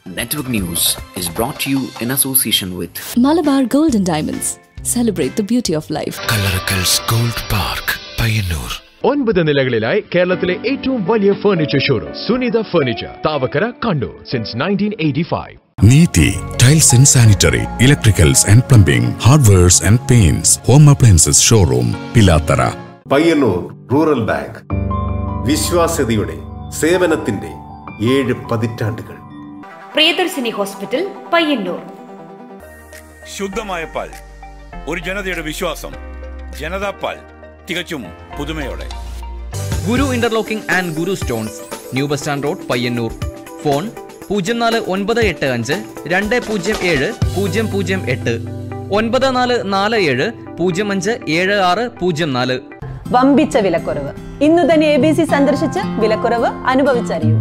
Network News is brought to you in association with Malabar Gold and Diamonds. Celebrate the beauty of life. Kallarakkals gold park Payyanur ഒൻപത് നിലകളിലായി കേരളത്തിലെ ഏറ്റവും വലിയ furniture showroom Sunitha furniture Thavakkara Kannur since nineteen eighty five Neethi tiles and sanitary electricals and plumbing hardwares and paints home appliances showroom Pilathara Payyanur rural bank വിശ്വാസ്യതയുടെ സേവനത്തിന്റെ ഏഴ് പതിറ്റാണ്ടുകൾ Priyadarshini hospital Payyanur ശുദ്ധമായ പാൽ ഒരു ജനതയുടെ വിശ്വാസം ജനതാ പാൽ തികച്ചും പുതുമയോടെ Guru interlocking and Guru stones new bus stand road Payyanur phone പൂജ്യം നാല് ഒൻപത് എട്ട് അഞ്ച് രണ്ട് പൂജ്യം ഏഴ് പൂജ്യം പൂജ്യം എട്ട് ഒൻപത് നാല് നാല് ഏഴ് പൂജ്യം അഞ്ച് ഏഴ് ആറ് പൂജ്യം നാല് വമ്പിച്ച വിലക്കുറവ് ഇന്നു തന്നെ എ ബി സി സന്ദർശിച്ച് വിലക്കുറവ് അനുഭവിച്ചറിയൂ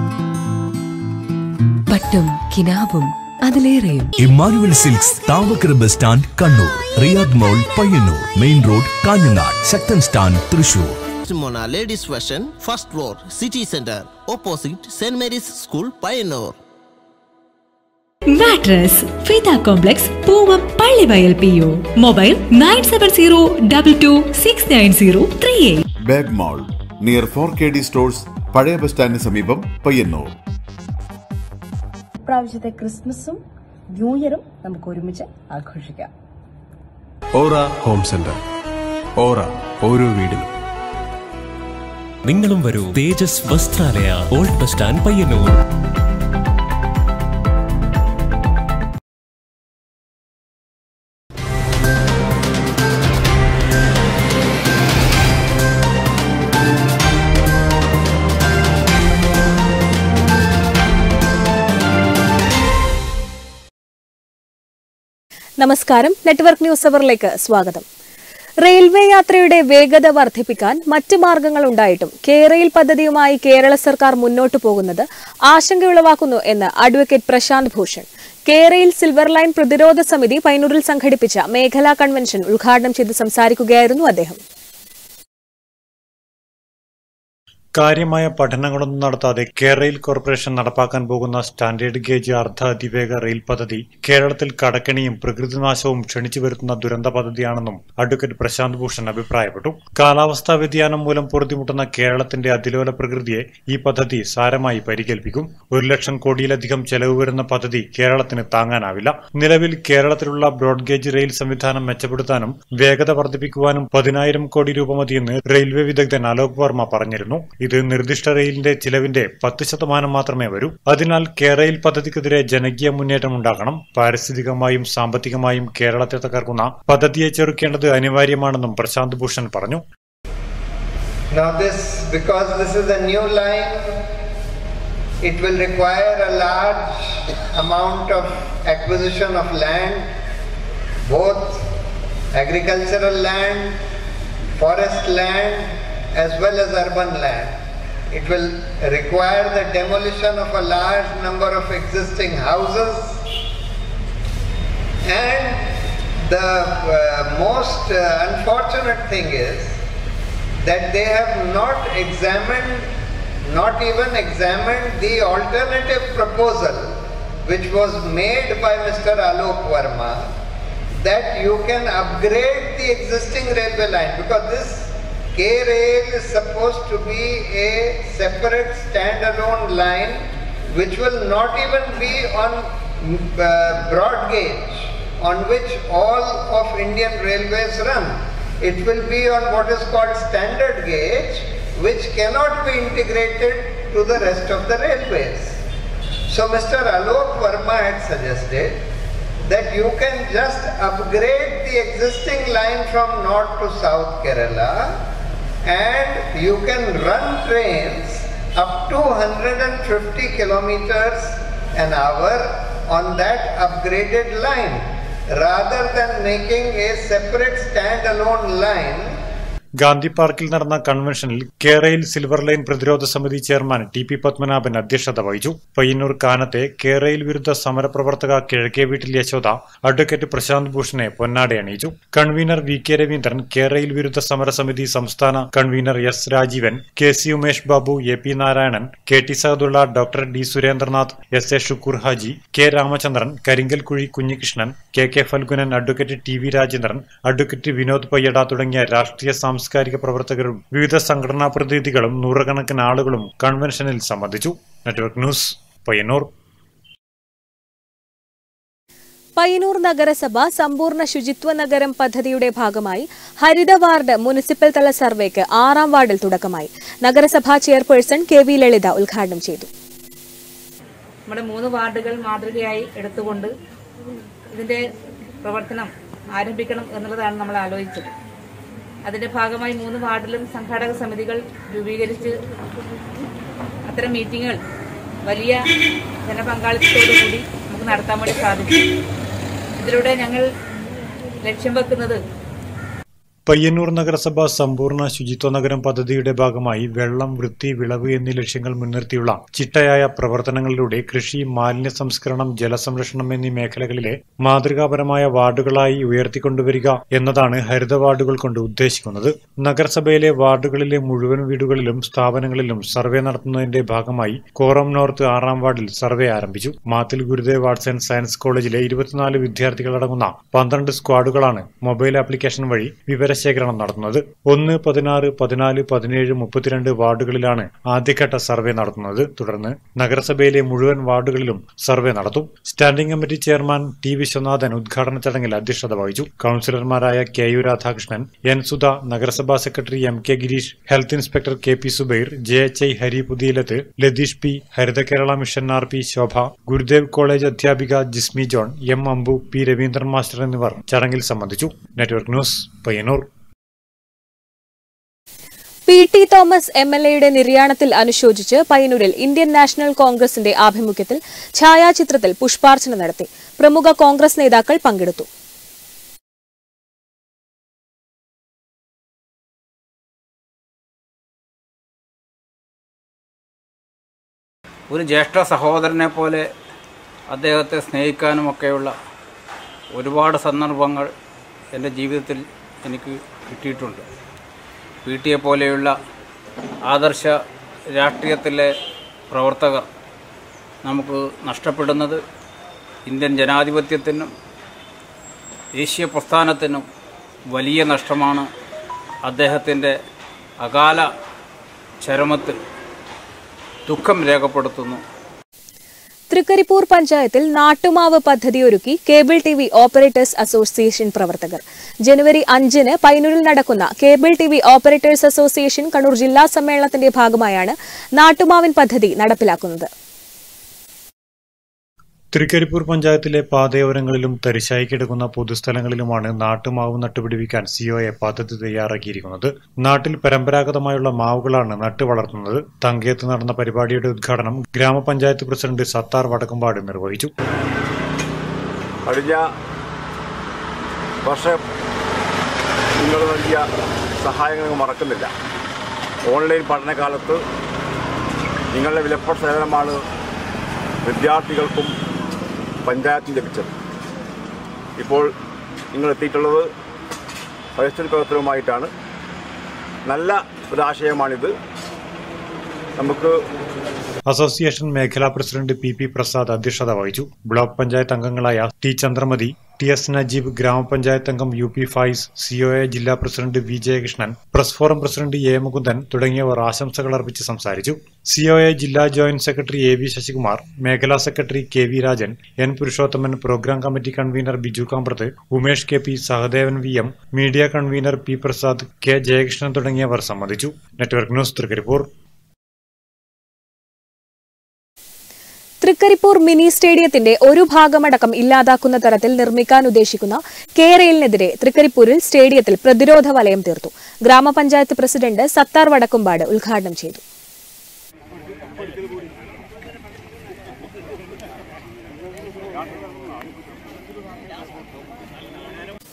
പട്ടും കിനാവും അതിലേറെയും Emmanuel silks Thavakkara bus stand Kannur Riyad mall Payyanur main road Kanhangad Sakthan stand Thrissur Mona Ladies Fashion, first floor, City Center, opposite St. Mary's School, Pioneer. Mattress ഫീത complex Poovam Pallivayal P O mobile nine seven zero double two six nine zero three eight bag mall near four K D stores പഴയ bus സ്റ്റാൻഡിന് സമീപം പയ്യന്നൂർ പ്രാവശ്യത്തെ ക്രിസ്മസും new ഇയറും നമുക്ക് ഒരുമിച്ച് ആഘോഷിക്കാം ഓറ home centre ഓറ ഓരോ വീടിനും നിങ്ങളും വരൂ Thejas Vasthralaya old bus stand Payyanur നമസ്കാരം നെറ്റ്വർക്ക് ന്യൂസ് അവറിലേക്ക് സ്വാഗതം റെയിൽവേ യാത്രയുടെ വേഗത വർദ്ധിപ്പിക്കാൻ മറ്റ് മാർഗങ്ങൾ ഉണ്ടായിട്ടും കേരയിൽ പദ്ധതിയുമായി കേരള സർക്കാർ മുന്നോട്ടു പോകുന്നത് ആശങ്കയുളവാക്കുന്നു എന്ന് അഡ്വക്കേറ്റ് പ്രശാന്ത് ഭൂഷൺ കേരയിൽ സിൽവർ ലൈൻ പ്രതിരോധ സമിതി പൈനൂരിൽ സംഘടിപ്പിച്ച മേഖലാ കൺവെൻഷൻ ഉദ്ഘാടനം ചെയ്ത് സംസാരിക്കുകയായിരുന്നു അദ്ദേഹം കാര്യമായ പഠനങ്ങളൊന്നും നടത്താതെ കേരളയിൽ കോർപ്പറേഷൻ നടപ്പാക്കാൻ പോകുന്ന സ്റ്റാൻഡേർഡ് ഗേജ് അർദ്ധ അതിവേഗ റെയിൽ പദ്ധതി കേരളത്തിൽ കടക്കണിയും പ്രകൃതിനാശവും ക്ഷണിച്ചു വരുത്തുന്ന ദുരന്ത പദ്ധതിയാണെന്നും അഡ്വക്കേറ്റ് പ്രശാന്ത് ഭൂഷൺ അഭിപ്രായപ്പെട്ടു കാലാവസ്ഥാ വ്യതിയാനം മൂലം പൊറുതിമുട്ടുന്ന കേരളത്തിന്റെ അതിലോല പ്രകൃതിയെ ഈ പദ്ധതി സാരമായി പരികൽപ്പിക്കും ഒരു ലക്ഷം കോടിയിലധികം ചെലവ് വരുന്ന പദ്ധതി കേരളത്തിന് താങ്ങാനാവില്ല നിലവിൽ കേരളത്തിലുള്ള ബ്രോഡ് ഗേജ് റെയിൽ സംവിധാനം മെച്ചപ്പെടുത്താനും വേഗത വർദ്ധിപ്പിക്കുവാനും പതിനായിരം കോടി രൂപ മതിയെന്ന് റെയിൽവേ വിദഗ്ധൻ അലോക് വർമ്മ പറഞ്ഞിരുന്നു ഇത് നിർദ്ദിഷ്ട റെയിലിന്റെ ചിലവിന്റെ പത്ത് ശതമാനം മാത്രമേ വരൂ അതിനാൽ കേരയിൽ പദ്ധതിക്കെതിരെ ജനകീയ മുന്നേറ്റം ഉണ്ടാക്കണം പാരിസ്ഥിതികമായും സാമ്പത്തികമായും കേരളത്തെ തകർക്കുന്ന പദ്ധതിയെ ചെറുക്കേണ്ടത് അനിവാര്യമാണെന്നും പ്രശാന്ത് ഭൂഷൺ പറഞ്ഞു Now this, because this is a new line, it will require a large amount of acquisition of land, both agricultural land, forest land, as well as urban land. It will require the demolition of a large number of existing houses and the uh, most uh, unfortunate thing is that they have not examined, not even examined the alternative proposal which was made by Mr. Alok Verma that you can upgrade the existing railway line because this K rail is supposed to be a separate standalone line which will not even be on uh, broad gauge on which all of Indian railways run. It will be on what is called standard gauge which cannot be integrated to the rest of the railways. So Mr. Alok Verma had suggested that you can just upgrade the existing line from north to south Kerala and you can run trains up to 150 kilometers an hour on that upgraded line rather than making a separate standalone line Gandhi പാർക്കിൽ നടന്ന കൺവെൻഷനിൽ കേരയിൽ silver line പ്രതിരോധ സമിതി chairman T P Padmanabhan അധ്യക്ഷത വഹിച്ചു പയ്യന്നൂർ കാനത്തെ കേരയിൽ വിരുദ്ധ സമരപ്രവർത്തക കിഴക്കേ വീട്ടിൽ യശോദ അഡ്വക്കേറ്റ് പ്രശാന്ത് ഭൂഷണെ പൊന്നാട അണിയിച്ചു കൺവീനർ വി കെ രവീന്ദ്രൻ കേരയിൽ വിരുദ്ധ സമരസമിതി സംസ്ഥാന convenor S Rajeevan K C Umesh Babu A P Narayanan K T Sahadulla doctor D Surendranath S A Shukkoor Haji K Ramachandran Karinkalkuzhi Kunhikrishnan K K Phalgunan advocate T V Rajendran advocate Vinod Payyada തുടങ്ങിയ രാഷ്ട്രീയ സാംസ്കാരിക പ്രവർത്തകരും വിവിധ സംഘടനാ പ്രതിനിധികളും നൂറുകണക്കിന് ആളുകളും കൺവെൻഷനിൽ സംബന്ധിച്ചു നെറ്റ്വർക്ക് ന്യൂസ് പയ്യന്നൂർ പയ്യന്നൂർ നഗരസഭ സമ്പൂർണ്ണ ശുചിത്വ നഗരം പദ്ധതിയുടെ ഭാഗമായി ഹരിത വാർഡ് മുനിസിപ്പൽ തല സർവേക്ക് ആറാം വാർഡിൽ തുടക്കമായി നഗരസഭാ ചെയർപേഴ്സൺ കെ വി ലളിത ഉദ്ഘാടനം ചെയ്തു നമ്മുടെ മൂന്ന് വാർഡുകൾ മാതൃകയായി എടുത്തുകൊണ്ട് ഇതിന്റെ പ്രവർത്തനം ആരംഭിക്കണം എന്നുള്ളതാണ് നമ്മൾ ആലോചിച്ചത് അതിന്റെ ഭാഗമായി മൂന്ന് വാർഡിലും സംഘാടക സമിതികൾ രൂപീകരിച്ച് അത്തരം മീറ്റിങ്ങുകൾ വലിയ ജനപങ്കാളിത്തത്തോടുകൂടി നമുക്ക് നടത്താൻ വേണ്ടി സാധിച്ചു ഇതിലൂടെ ഞങ്ങൾ ലക്ഷ്യം വെക്കുന്നത് പയ്യന്നൂർ നഗരസഭ സമ്പൂർണ്ണ ശുചിത്വ നഗരം പദ്ധതിയുടെ ഭാഗമായി വെള്ളം വൃത്തി വിളവ് എന്നീ ലക്ഷ്യങ്ങൾ മുൻനിർത്തിയുള്ള ചിട്ടയായ പ്രവർത്തനങ്ങളിലൂടെ കൃഷി മാലിന്യ സംസ്കരണം ജലസംരക്ഷണം എന്നീ മേഖലകളിലെ മാതൃകാപരമായ വാർഡുകളായി ഉയർത്തിക്കൊണ്ടുവരിക എന്നതാണ് ഹരിത വാർഡുകൾ കൊണ്ട് ഉദ്ദേശിക്കുന്നത് നഗരസഭയിലെ വാർഡുകളിലെ മുഴുവൻ വീടുകളിലും സ്ഥാപനങ്ങളിലും സർവേ നടത്തുന്നതിന്റെ ഭാഗമായി കോറം നോർത്ത് ആറാം വാർഡിൽ സർവേ ആരംഭിച്ചു Mathil Gurudev arts and science കോളേജിലെ ഇരുപത്തിനാല് വിദ്യാർത്ഥികളടങ്ങുന്ന പന്ത്രണ്ട് സ്ക്വാഡുകളാണ് മൊബൈൽ ആപ്ലിക്കേഷൻ വഴി വിവരശേഖരണം നടത്തുന്നത് ഒന്ന് പതിനാറ് പതിനാല് പതിനേഴ് മുപ്പത്തിരണ്ട് വാർഡുകളിലാണ് ആദ്യഘട്ട സർവേ നടത്തുന്നത് തുടർന്ന് നഗരസഭയിലെ മുഴുവൻ വാർഡുകളിലും സർവേ നടത്തും standing committee chairman T Viswanathan ഉദ്ഘാടന ചടങ്ങിൽ അധ്യക്ഷത വഹിച്ചു കൌൺസിലർമാരായ K U Radhakrishnan N Sudha നഗരസഭാ secretary M K Gireesh health inspector K P Zubair J H I Hari Puthiyilath Latheesh P Haritha Kerala mission R P Shobha Gurudev college അധ്യാപിക Jismi John M Ambu P Raveendran master എന്നിവർ ചടങ്ങിൽ സംബന്ധിച്ചു network news Payyanur P T Thomas M L എയുടെ നിര്യാണത്തിൽ അനുശോചിച്ച് പയ്യന്നൂരിൽ ഇന്ത്യൻ നാഷണൽ കോൺഗ്രസിന്റെ ആഭിമുഖ്യത്തിൽ ഛായാചിത്രത്തിൽ പുഷ്പാർച്ചന നടത്തി പ്രമുഖ കോൺഗ്രസ് നേതാക്കൾ പങ്കെടുത്തു ഒരു ജ്യേഷ്ഠ സഹോദരനെ പോലെ അദ്ദേഹത്തെ സ്നേഹിക്കാനുമൊക്കെയുള്ള ഒരുപാട് സന്ദർഭങ്ങൾ എൻ്റെ ജീവിതത്തിൽ എനിക്ക് കിട്ടിയിട്ടുണ്ട് പി ടിയെ പോലെയുള്ള ആദർശ രാഷ്ട്രീയത്തിലെ പ്രവർത്തകർ നമുക്ക് നഷ്ടപ്പെടുന്നത് ഇന്ത്യൻ ജനാധിപത്യത്തിനും ദേശീയ പ്രസ്ഥാനത്തിനും വലിയ നഷ്ടമാണ് അദ്ദേഹത്തിൻ്റെ അകാല ചരമത്തിൽ ദുഃഖം രേഖപ്പെടുത്തുന്നു തൃക്കരിപ്പൂർ പഞ്ചായത്തിൽ നാട്ടുമാവ് പദ്ധതിയൊരുക്കി cable T V operators association പ്രവർത്തകർ ജനുവരി അഞ്ചിന് പൈനൂരിൽ നടക്കുന്ന cable T V operators association Kannur ജില്ലാ സമ്മേളനത്തിന്റെ ഭാഗമായാണ് നാട്ടുമാവിൻ പദ്ധതി നടപ്പിലാക്കുന്നത് തൃക്കരിപ്പൂർ പഞ്ചായത്തിലെ പാതയോരങ്ങളിലും തരിശായി കിടക്കുന്ന പൊതുസ്ഥലങ്ങളിലുമാണ് നാട്ടുമാവ് നട്ടുപിടിപ്പിക്കാൻ സിഒഎ പദ്ധതി തയ്യാറാക്കിയിരിക്കുന്നത് നാട്ടിൽ പരമ്പരാഗതമായുള്ള മാവുകളാണ് നട്ടു വളർത്തുന്നത് തങ്കയത്ത് നടന്ന പരിപാടിയുടെ ഉദ്ഘാടനം ഗ്രാമപഞ്ചായത്ത് പ്രസിഡന്റ് സത്താർ വടക്കുംപാട് നിർവഹിച്ചു കഴിഞ്ഞ വർഷം നിങ്ങൾ നൽകിയ സഹായങ്ങൾ മറക്കുന്നില്ല ഓൺലൈൻ പഠനകാലത്ത് നിങ്ങളുടെ വിലപ്പെട്ട സേവനമാണ് വിദ്യാർത്ഥികൾക്കും പഞ്ചായത്തും ലഭിച്ചത് ഇപ്പോൾ നിങ്ങൾ എത്തിയിട്ടുള്ളത് പരിസ്ഥിതി പ്രവർത്തനവുമായിട്ടാണ് നല്ല ഒരാശയമാണിത് നമുക്ക് അസോസിയേഷൻ മേഖലാ പ്രസിഡന്റ് പി പി പ്രസാദ് അധ്യക്ഷത വഹിച്ചു ബ്ലോക്ക് പഞ്ചായത്ത് അംഗങ്ങളായ T Chandramathi T S Najeeb ഗ്രാമപഞ്ചായത്ത് അംഗം യു പി ഫായിസ് സിഒഎ ജില്ലാ president V Jayakrishnan press forum president A Mukundan തുടങ്ങിയവർ ആശംസകൾ അർപ്പിച്ച് സംസാരിച്ചു സിഒഎ ജില്ലാ joint secretary A V Sasikumar മേഖലാ secretary K V Rajan N Purushothaman programme committee convenor Biju Kambrath Umesh K P Sahadevan V M media convenor P Prasad K Jayakrishnan തുടങ്ങിയവർ സംബന്ധിച്ചു network news Trikaripur Trikaripur mini സ്റ്റേഡിയത്തിന്റെ ഒരു ഭാഗമടക്കം ഇല്ലാതാക്കുന്ന തരത്തിൽ നിർമ്മിക്കാൻ ഉദ്ദേശിക്കുന്ന കേരളിനെതിരെ തൃക്കരിപ്പൂരിൽ സ്റ്റേഡിയത്തിൽ പ്രതിരോധ വലയം തീർത്തു ഗ്രാമപഞ്ചായത്ത് പ്രസിഡന്റ് സത്താർ വടക്കുംപാട് ഉദ്ഘാടനം ചെയ്തു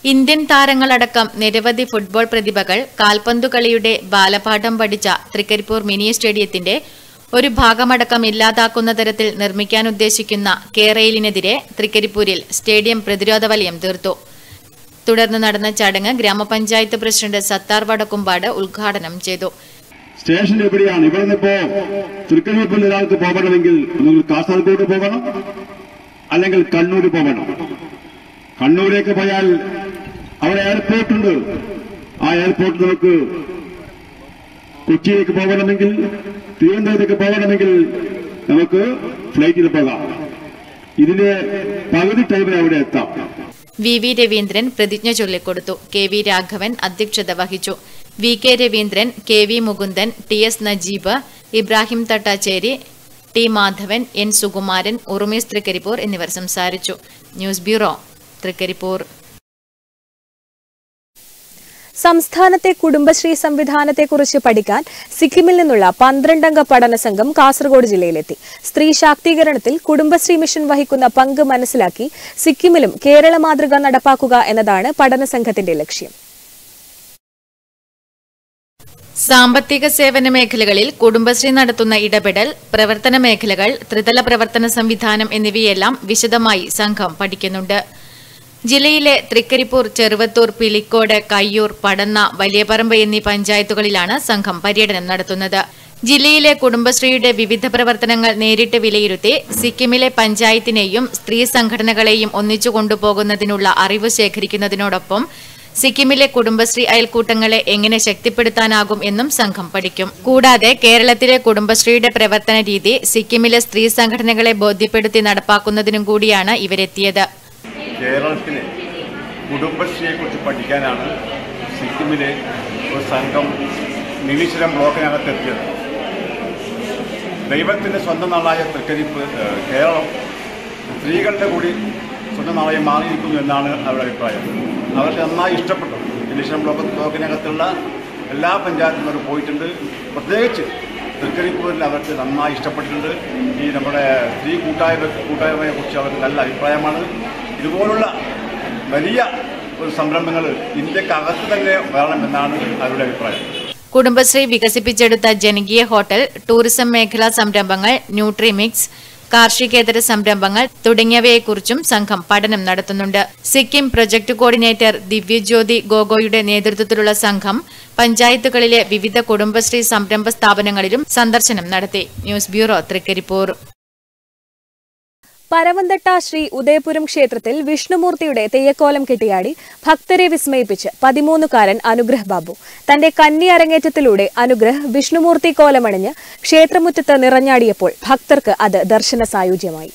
ഇന്ത്യൻ താരങ്ങളടക്കം നിരവധി ഫുട്ബോൾ പ്രതിഭകൾ കാൽപന്തുകളിയുടെ ബാലപാഠം പഠിച്ച തൃക്കരിപ്പൂർ മിനി സ്റ്റേഡിയത്തിന്റെ ഒരു ഭാഗമടക്കം ഇല്ലാതാക്കുന്ന തരത്തിൽ നിർമ്മിക്കാൻ ഉദ്ദേശിക്കുന്ന കേരയിലിനെതിരെ തൃക്കരിപ്പൂരിൽ സ്റ്റേഡിയം പ്രതിരോധ വലയം തീർത്തു തുടർന്ന് നടന്ന ചടങ്ങ് ഗ്രാമപഞ്ചായത്ത് പ്രസിഡന്റ് സത്താർ വടക്കുംപാട് ഉദ്ഘാടനം ചെയ്തു സ്റ്റേഷൻ എവിടെയാണ് ഇവിടെ നിന്നിപ്പോ തൃക്കരിപ്പൂരിൽ ഒരാൾക്ക് പോകണമെങ്കിൽ ഒന്നുകിൽ കാസർഗോഡ് പോകണം അല്ലെങ്കിൽ കണ്ണൂർ പോകണം കണ്ണൂരേക്ക് പോയാൽ അവിടെ എയർപോർട്ടുണ്ട് ആ എയർപോർട്ട് നമുക്ക് കൊച്ചിയിലേക്ക് പോകണമെങ്കിൽ തിരുവനന്തപുരത്തേക്ക് പോകണമെങ്കിൽ നമുക്ക് ഫ്ലൈറ്റിൽ പോകാം ഇതിന്റെ പകുതി ടൈമിൽ അവിടെ എത്താം വി വി രവീന്ദ്രൻ പ്രതിജ്ഞ ചൊല്ലിക്കൊടുത്തു കെ വി രാഘവൻ അധ്യക്ഷത വഹിച്ചു V K Raveendran K V Mukundan T S Najeeb Ibrahim Thattacheri T Madhavan N Sukumaran Urumees Trikaripur എന്നിവർ സംസാരിച്ചു ന്യൂസ് ബ്യൂറോ തൃക്കരിപ്പൂർ സംസ്ഥാനത്തെ കുടുംബശ്രീ സംവിധാനത്തെക്കുറിച്ച് പഠിക്കാൻ സിക്കിമിൽ നിന്നുള്ള പന്ത്രണ്ടംഗ പഠന സംഘം കാസർഗോഡ് ജില്ലയിലെത്തി സ്ത്രീ ശാക്തീകരണത്തിൽ കുടുംബശ്രീ മിഷൻ വഹിക്കുന്ന പങ്ക് മനസ്സിലാക്കി സിക്കിമിലും കേരള മാതൃക നടപ്പാക്കുക എന്നതാണ് പഠന സംഘത്തിന്റെ ലക്ഷ്യം സാമ്പത്തിക സേവന മേഖലകളിൽ കുടുംബശ്രീ നടത്തുന്ന ഇടപെടൽ പ്രവർത്തന മേഖലകൾ ത്രിതല പ്രവർത്തന സംവിധാനം എന്നിവയെല്ലാം വിശദമായി സംഘം പഠിക്കുന്നുണ്ട് ജില്ലയിലെ തൃക്കരിപ്പൂർ ചെറുവത്തൂർ പിലിക്കോട് കയ്യൂർ പടന്ന വലിയപറമ്പ് എന്നീ പഞ്ചായത്തുകളിലാണ് സംഘം പര്യടനം നടത്തുന്നത് ജില്ലയിലെ കുടുംബശ്രീയുടെ വിവിധ പ്രവർത്തനങ്ങൾ നേരിട്ട് വിലയിരുത്തി സിക്കിമിലെ പഞ്ചായത്തിനെയും സ്ത്രീ സംഘടനകളെയും ഒന്നിച്ചു കൊണ്ടുപോകുന്നതിനുള്ള അറിവ് ശേഖരിക്കുന്നതിനോടൊപ്പം സിക്കിമിലെ കുടുംബശ്രീ അയൽക്കൂട്ടങ്ങളെ എങ്ങനെ ശക്തിപ്പെടുത്താനാകും എന്നും സംഘം പഠിക്കും കൂടാതെ കേരളത്തിലെ കുടുംബശ്രീയുടെ പ്രവർത്തന രീതി സിക്കിമിലെ സ്ത്രീ സംഘടനകളെ ബോധ്യപ്പെടുത്തി നടപ്പാക്കുന്നതിനും കൂടിയാണ് ഇവരെത്തിയത് കേരളത്തിലെ കുടുംബശ്രീയെക്കുറിച്ച് പഠിക്കാനാണ് സിക്കിമിലെ ഒരു സംഘം നിലീശ്വരം ബ്ലോക്കിനകത്തെത്തിയത് ദൈവത്തിൻ്റെ സ്വന്തം നാളായ തൃക്കരിപ്പ് ഏഹ്, കേരളം സ്ത്രീകളുടെ കൂടി സ്വന്തം നാളായി മാറിയിരിക്കുന്നു എന്നാണ് അവരുടെ അഭിപ്രായം അവർക്ക് നന്നായി ഇഷ്ടപ്പെട്ടു നിലീശ്വരം ബ്ലോക്ക് ബ്ലോക്കിനകത്തുള്ള എല്ലാ പഞ്ചായത്തിലും അവർ പോയിട്ടുണ്ട് പ്രത്യേകിച്ച് തൃക്കരിപ്പൂരിൽ അവർക്ക് നന്നായി ഇഷ്ടപ്പെട്ടിട്ടുണ്ട് ഈ നമ്മുടെ സ്ത്രീ കൂട്ടായ്മ കൂട്ടായ്മയെ കുറിച്ച് അവർക്ക് നല്ല അഭിപ്രായമാണ് ഇതുപോലുള്ള വലിയ ഒരു സംരംഭങ്ങൾ ഇന്ത്യക്കകത്ത് തന്നെ വേണമെന്നാണ് അവരുടെ അഭിപ്രായം കുടുംബശ്രീ വികസിപ്പിച്ചെടുത്ത ജനകീയ ഹോട്ടൽ ടൂറിസം മേഖലാ സംരംഭങ്ങൾ ന്യൂട്രിമിക്സ് കാർഷികേതര സംരംഭങ്ങൾ തുടങ്ങിയവയെക്കുറിച്ചും സംഘം പഠനം നടത്തുന്നുണ്ട് സിക്കിം പ്രൊജക്ട് കോർഡിനേറ്റർ ദിവ്യജ്യോതി ഗോഗോയുടെ നേതൃത്വത്തിലുള്ള സംഘം പഞ്ചായത്തുകളിലെ വിവിധ കുടുംബശ്രീ സംരംഭ സ്ഥാപനങ്ങളിലും സന്ദർശനം നടത്തി ന്യൂസ് ബ്യൂറോ തൃക്കരിപ്പൂർ പരവന്തട്ട ശ്രീ ഉദയപുരം ക്ഷേത്രത്തിൽ വിഷ്ണുമൂർത്തിയുടെ തെയ്യക്കോലം കെട്ടിയാടി ഭക്തരെ വിസ്മയിപ്പിച്ച് പതിമൂന്നുകാരൻ അനുഗ്രഹ് ബാബു തന്റെ കന്നി അരങ്ങേറ്റത്തിലൂടെ അനുഗ്രഹ് വിഷ്ണുമൂർത്തി കോലമണിഞ്ഞ് ക്ഷേത്രമുറ്റത്ത് നിറഞ്ഞാടിയപ്പോൾ ഭക്തർക്ക് അത് ദർശന സായുജ്യമായി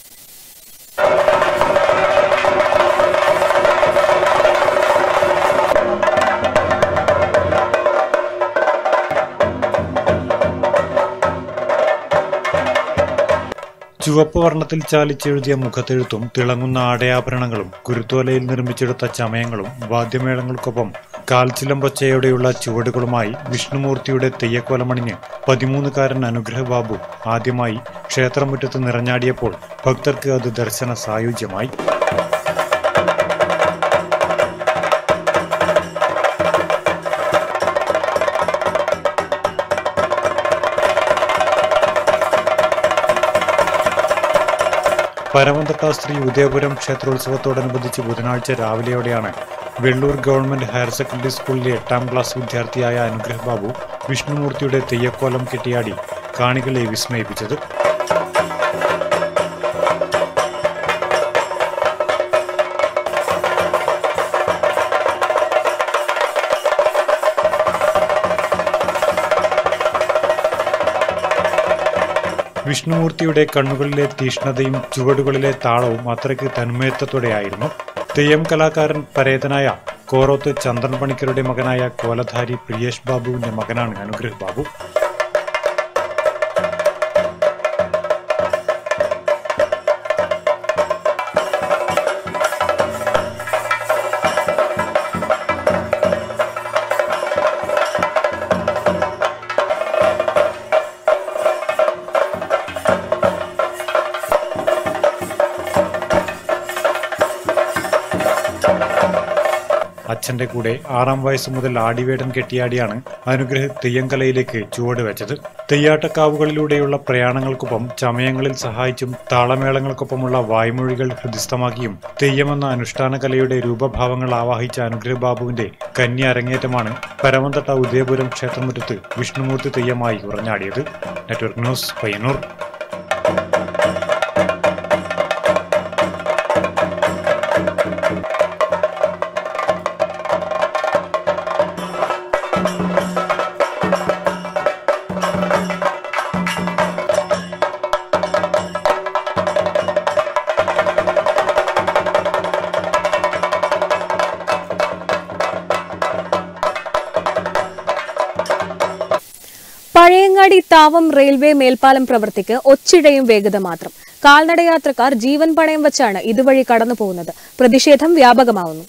ചുവപ്പ് വർണ്ണത്തിൽ ചാലിച്ചെഴുതിയ മുഖത്തെഴുത്തും തിളങ്ങുന്ന ആടയാഭരണങ്ങളും കുരുത്തോലയിൽ നിർമ്മിച്ചെടുത്ത ചമയങ്ങളും വാദ്യമേളങ്ങൾക്കൊപ്പം കാൽച്ചിലമ്പൊച്ചയോടെയുള്ള ചുവടുകളുമായി വിഷ്ണുമൂർത്തിയുടെ തെയ്യക്കോലമണിഞ്ഞ് പതിമൂന്നുകാരൻ അനുഗ്രഹ ബാബു ആദ്യമായി ക്ഷേത്രമുറ്റത്ത് നിറഞ്ഞാടിയപ്പോൾ ഭക്തർക്ക് അത് ദർശന സായുജ്യമായി പരമന്തട്ട ശ്രീ ഉദയപുരം ക്ഷേത്രോത്സവത്തോടനുബന്ധിച്ച് ബുധനാഴ്ച രാവിലെയോടെയാണ് വെള്ളൂർ ഗവൺമെന്റ് ഹയർ സെക്കൻഡറി സ്കൂളിലെ എട്ടാം ക്ലാസ് വിദ്യാർത്ഥിയായ അനുഗ്രഹ് ബാബു വിഷ്ണുമൂർത്തിയുടെ തെയ്യക്കോലം കെട്ടിയാടി കാണികളെ വിസ്മയിപ്പിച്ചത് വിഷ്ണുമൂർത്തിയുടെ കണ്ണുകളിലെ തീഷ്ണതയും ചുവടുകളിലെ താളവും അത്രയ്ക്ക് തന്മയത്വത്തോടെയായിരുന്നു തെയ്യം കലാകാരൻ പരേതനായ കോറോത്ത് ചന്ദ്രൻ പണിക്കരുടെ മകനായ കോലധാരി പ്രിയേഷ് ബാബുവിന്റെ മകനാണ് അനുഗ്രഹ് ബാബു അച്ഛന്റെ കൂടെ ആറാം വയസ്സു മുതൽ ആടിവേടം കെട്ടിയാടിയാണ് അനുഗ്രഹ് തെയ്യങ്കലയിലേക്ക് ചുവട് വെച്ചത് തെയ്യാട്ടക്കാവുകളിലൂടെയുള്ള പ്രയാണങ്ങൾക്കൊപ്പം ചമയങ്ങളിൽ സഹായിച്ചും താളമേളങ്ങൾക്കൊപ്പമുള്ള വായ്മൊഴികൾ ഹൃദിസ്ഥമാക്കിയും തെയ്യമെന്ന അനുഷ്ഠാന കലയുടെ രൂപഭാവങ്ങൾ ആവാഹിച്ച അനുഗ്രഹ് ബാബുവിന്റെ കന്യ അരങ്ങേറ്റമാണ് പരമന്തട്ട ഉദയപുരം ക്ഷേത്രമുറ്റത്ത് വിഷ്ണുമൂർത്തി തെയ്യമായി ഉറഞ്ഞാടിയത് network news Payyanur Pazhayangadi Thavam railway മേൽപ്പാലം പ്രവൃത്തിക്ക് ഒച്ചിഴയും വേഗത മാത്രം കാൽനടയാത്രക്കാർ ജീവൻ പണയം വെച്ചാണ് ഇതുവഴി കടന്നു പോകുന്നത് പ്രതിഷേധം വ്യാപകമാവുന്നു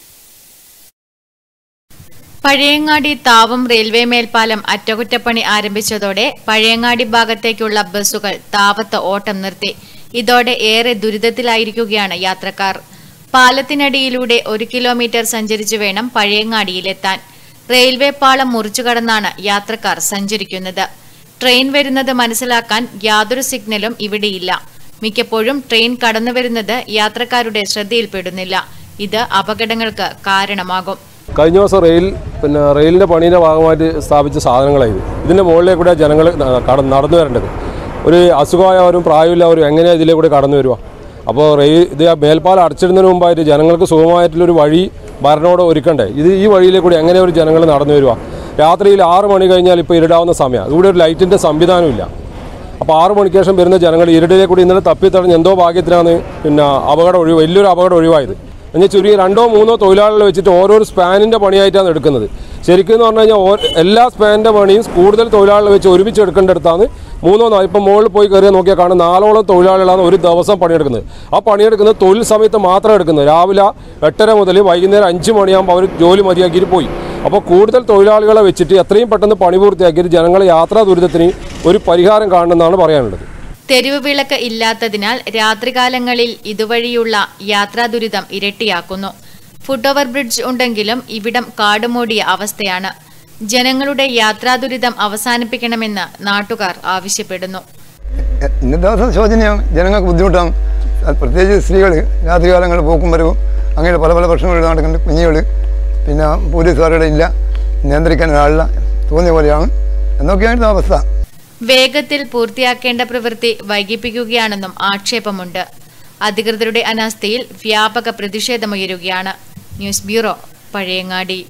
പഴയങ്ങാടി താവം റെയിൽവേ മേൽപ്പാലം അറ്റകുറ്റപ്പണി ആരംഭിച്ചതോടെ പഴയങ്ങാടി ഭാഗത്തേക്കുള്ള ബസ്സുകൾ താവത്ത് ഓട്ടം നിർത്തി ഇതോടെ ഏറെ ദുരിതത്തിലായിരിക്കുകയാണ് യാത്രക്കാർ പാലത്തിനടിയിലൂടെ ഒരു കിലോമീറ്റർ സഞ്ചരിച്ചു വേണം പഴയങ്ങാടിയിലെത്താൻ റെയിൽവേ പാളം മുറിച്ചു കടന്നാണ് യാത്രക്കാർ സഞ്ചരിക്കുന്നത് ട്രെയിൻ വരുന്നത് മനസ്സിലാക്കാൻ യാതൊരു സിഗ്നലും ഇവിടെയില്ല മിക്കപ്പോഴും ട്രെയിൻ കടന്നുവരുന്നത് യാത്രക്കാരുടെ ശ്രദ്ധയിൽപ്പെടുന്നില്ല ഇത് അപകടങ്ങൾക്ക് കാരണമാകും കഴിഞ്ഞ ദിവസം റെയിൽ പിന്നെ റെയിലിൻ്റെ പണീൻ്റെ ഭാഗമായിട്ട് സ്ഥാപിച്ച സാധനങ്ങളായത് ഇതിൻ്റെ മുകളിലേക്ക് കൂടെ ജനങ്ങൾ കട നടന്നു വരേണ്ടത് ഒരു അസുഖമായവരും പ്രായമില്ലാവരും എങ്ങനെയാണ് ഇതിലേ കൂടെ കടന്നു വരിക അപ്പോൾ റെയിൽ ഇത് ആ മേൽപ്പാലം അടച്ചിടുന്നതിന് മുമ്പായിട്ട് ജനങ്ങൾക്ക് സുഖമായിട്ടുള്ളൊരു വഴി ഭരണോട് ഒരുക്കണ്ടേ ഇത് ഈ വഴിയിലെ കൂടി എങ്ങനെ ഒരു ജനങ്ങൾ നടന്നു വരിക രാത്രിയിൽ ആറ് മണി കഴിഞ്ഞാൽ ഇപ്പോൾ ഇരുടാവുന്ന സമയമാണ് ഇവിടെ ഒരു ലൈറ്റിൻ്റെ സംവിധാനമില്ല അപ്പോൾ ആറ് മണിക്ക് ശേഷം വരുന്ന ജനങ്ങൾ ഇരുട്ടിലെ കൂടി ഇന്നലെ തപ്പിത്തടഞ്ഞ് എന്തോ ഭാഗ്യത്തിലാണ് പിന്നെ അപകടം ഒഴിവ് വലിയൊരു അപകടം ഒഴിവായത് എന്നാൽ ചുരുങ്ങി രണ്ടോ മൂന്നോ തൊഴിലാളികളെ വെച്ചിട്ട് ഓരോരോ സ്പാനിൻ്റെ പണിയായിട്ടാണ് എടുക്കുന്നത് ശരിക്കും എന്ന് പറഞ്ഞു കഴിഞ്ഞാൽ ഓ- എല്ലാ സ്പാനിൻ്റെ പണിയും കൂടുതൽ തൊഴിലാളികളെ വെച്ച് ഒരുമിച്ച് എടുക്കേണ്ടടുത്താണ് മൂന്നോ നാ- ഇപ്പം മുകളിൽ പോയി കയറിയാൽ നോക്കിയാൽ കാണും നാലോളം തൊഴിലാളികളാണ് ഒരു ദിവസം പണിയെടുക്കുന്നത് ആ പണിയെടുക്കുന്നത് തൊഴിൽ സമയത്ത് മാത്രം എടുക്കുന്നത് രാവിലെ എട്ടര മുതൽ വൈകുന്നേരം അഞ്ച് മണിയാകുമ്പോൾ അവർ ജോലി മതിയാക്കിയിട്ട് പോയി അപ്പോൾ കൂടുതൽ തൊഴിലാളികളെ വെച്ചിട്ട് എത്രയും പെട്ടെന്ന് പണി പൂർത്തിയാക്കിയിട്ട് ജനങ്ങളെ യാത്രാ ദുരിതത്തിന് ഒരു പരിഹാരം കാണണമെന്നാണ് പറയാനുള്ളത് തെരുവ് വിളക്ക് ഇല്ലാത്തതിനാൽ രാത്രികാലങ്ങളിൽ ഇതുവഴിയുള്ള യാത്രാ ദുരിതം ഇരട്ടിയാക്കുന്നു ഫുട് ഓവർ ബ്രിഡ്ജ് ഉണ്ടെങ്കിലും ഇവിടം കാടുമൂടിയ അവസ്ഥയാണ് ജനങ്ങളുടെ യാത്രാ ദുരിതം അവസാനിപ്പിക്കണമെന്ന് നാട്ടുകാർ ആവശ്യപ്പെടുന്നു ഇന്നത്തെ ദിവസം ശോചനീയം ജനങ്ങൾക്ക് ബുദ്ധിമുട്ടാണ് അത് പ്രത്യേകിച്ച് സ്ത്രീകൾ രാത്രികാലങ്ങളിൽ പോക്കും വരവും അങ്ങനെ പല പല പ്രശ്നങ്ങൾ നടക്കുന്നുണ്ട് കുഞ്ഞുകൾ പിന്നെ പോലീസുകാരുടെ ഇല്ല നിയന്ത്രിക്കാൻ ഒരാളില്ല തോന്നിയ പോലെയാണ് എന്നൊക്കെയാണ് ഇത് അവസ്ഥ വേഗത്തിൽ പൂർത്തിയാക്കേണ്ട പ്രവൃത്തി വൈകിപ്പിക്കുകയാണെന്നും ആക്ഷേപമുണ്ട് അധികൃതരുടെ അനാസ്ഥയിൽ വ്യാപക പ്രതിഷേധമുയരുകയാണ് ന്യൂസ് ബ്യൂറോ പഴയങ്ങാടി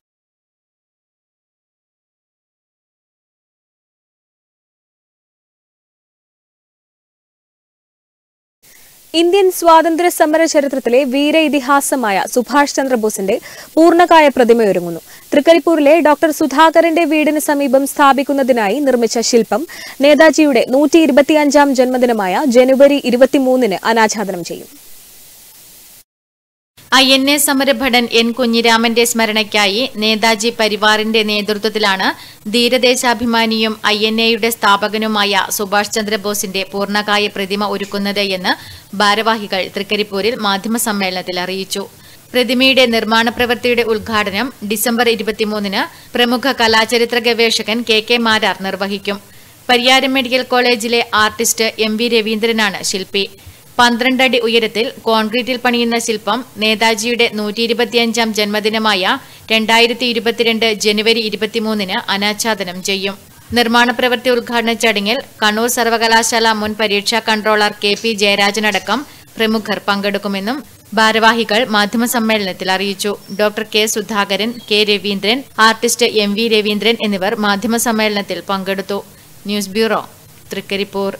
ഇന്ത്യൻ സ്വാതന്ത്ര്യ സമര ചരിത്രത്തിലെ വീര ഇതിഹാസമായ സുഭാഷ് ചന്ദ്രബോസിന്റെ പൂർണ്ണകായ പ്രതിമയൊരുങ്ങുന്നു തൃക്കരിപ്പൂരിലെ ഡോക്ടർ സുധാകരന്റെ വീടിന് സമീപം സ്ഥാപിക്കുന്നതിനായി നിർമ്മിച്ച ശില്പം നേതാജിയുടെ നൂറ്റി ഇരുപത്തിയഞ്ചാം ജന്മദിനമായ ജനുവരി ഇരുപത്തിമൂന്നിന് അനാച്ഛാദനം ചെയ്യും ഐ എൻ എ സമരഭടൻ എൻ കുഞ്ഞിരാമന്റെ സ്മരണയ്ക്കായി നേതാജി പരിവാറിന്റെ നേതൃത്വത്തിലാണ് ധീരദേശാഭിമാനിയും ഐ എൻ എയുടെ സ്ഥാപകനുമായ സുഭാഷ് ചന്ദ്രബോസിന്റെ പൂർണ്ണകായ പ്രതിമ ഒരുക്കുന്നത് എന്ന് ഭാരവാഹികൾ തൃക്കരിപ്പൂരിൽ മാധ്യമസമ്മേളനത്തിൽ അറിയിച്ചു പ്രതിമയുടെ നിർമ്മാണ പ്രവൃത്തിയുടെ ഉദ്ഘാടനം ഡിസംബർ ഇരുപത്തിമൂന്നിന് പ്രമുഖ കലാചരിത്ര ഗവേഷകൻ കെ കെ മാരാർ നിർവഹിക്കും പരിയാരം മെഡിക്കൽ കോളേജിലെ ആർട്ടിസ്റ്റ് എം വി രവീന്ദ്രനാണ് ശില്പി പന്ത്രണ്ടടി ഉയരത്തിൽ കോൺക്രീറ്റിൽ പണിയുന്ന ശില്പം നേതാജിയുടെ നൂറ്റി ഇരുപത്തിയഞ്ചാം ജന്മദിനമായ രണ്ടായിരത്തി ഇരുപത്തിരണ്ട് ജനുവരി ഇരുപത്തിമൂന്നിന് അനാച്ഛാദനം ചെയ്യും നിർമ്മാണ പ്രവൃത്തി ഉദ്ഘാടന ചടങ്ങിൽ കണ്ണൂർ സർവകലാശാല മുൻ പരീക്ഷാ കൺട്രോളർ കെ പി ജയരാജനടക്കം പ്രമുഖർ പങ്കെടുക്കുമെന്നും ഭാരവാഹികൾ മാധ്യമസമ്മേളനത്തിൽ അറിയിച്ചു doctor K Sudhakaran K Raveendran artist M V Raveendran എന്നിവർ മാധ്യമസമ്മേളനത്തിൽ പങ്കെടുത്തു news bureau Trikaripur